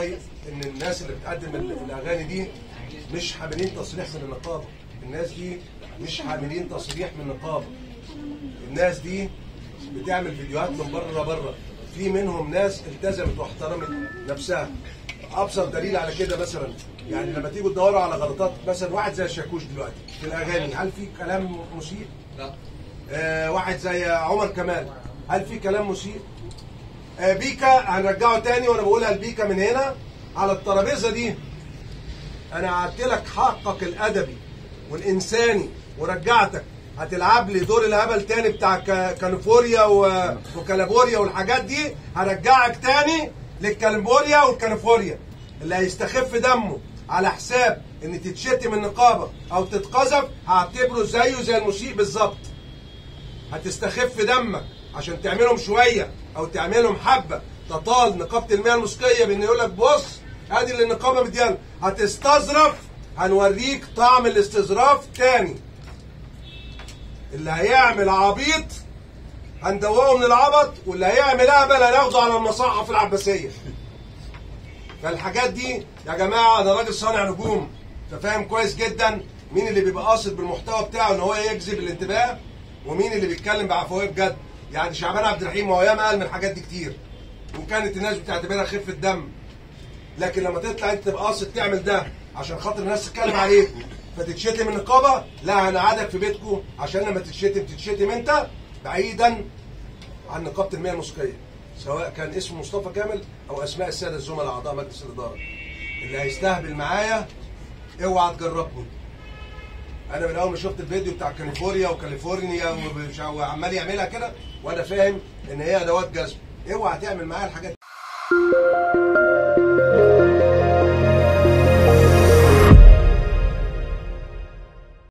والله ان الناس اللي بتقدم ال- الاغاني دي مش حاملين تصريح من النقابه الناس دي مش حاملين تصريح من النقابه الناس دي بتعمل فيديوهات من بره بره في منهم ناس التزمت واحترمت نفسها ابسط دليل على كده مثلا يعني لما تيجوا تدوروا على غلطات مثلا واحد زي الشاكوش دلوقتي في الاغاني هل في كلام مسيء؟ لا آه واحد زي عمر كمال هل في كلام مسيء؟ آه بيكا هنرجعه تاني وانا بقولها لبيكا من هنا على الترابيزه دي انا قعدت لك حقك الادبي والانساني ورجعتك هتلعب لي دور الهبل تاني بتاع كا- كاليفوريا و- وكالابوريا والحاجات دي هرجعك تاني للكاليفوريا والكاليفوريا اللي هيستخف دمه على حساب ان تتشتم النقابه او تتقذف هعتبره زيه زي المسيء بالظبط هتستخف دمك عشان تعملهم شويه او تعملهم حبه تطال نقابه المياه الموسيقيه بان يقول لك بص ادي اللي النقابه مديانا هتستظرف هنوريك طعم الاستظراف تاني اللي هيعمل عبيط هندوقه من العبط واللي هيعمل اهبل هناخده على المصحه في العباسيه فالحاجات دي يا جماعه انا راجل صانع نجوم انت فاهم كويس جدا مين اللي بيبقى قاصد بالمحتوى بتاعه ان هو يجذب الانتباه ومين اللي بيتكلم بعفويه بجد يعني شعبان عبد الرحيم ما هو ياما قال من الحاجات دي كتير وكانت الناس بتعتبرها خفه دم لكن لما تطلع انت تبقى قاصد تعمل ده عشان خاطر الناس تتكلم عليك فتتشتم النقابه لا هنقعدك في بيتكم عشان لما تتشتم تتشتم انت بعيدا عن نقابه المياه الموسيقيه سواء كان اسمه مصطفى كامل او اسماء الساده الزملاء اعضاء مجلس الاداره اللي هيستهبل معايا اوعى تجربني انا من اول ما شفت الفيديو بتاع كاليفورنيا وكاليفورنيا ومش- وعمال يعملها كده وانا فاهم ان هي ادوات جذب اوعى تعمل معايا الحاجات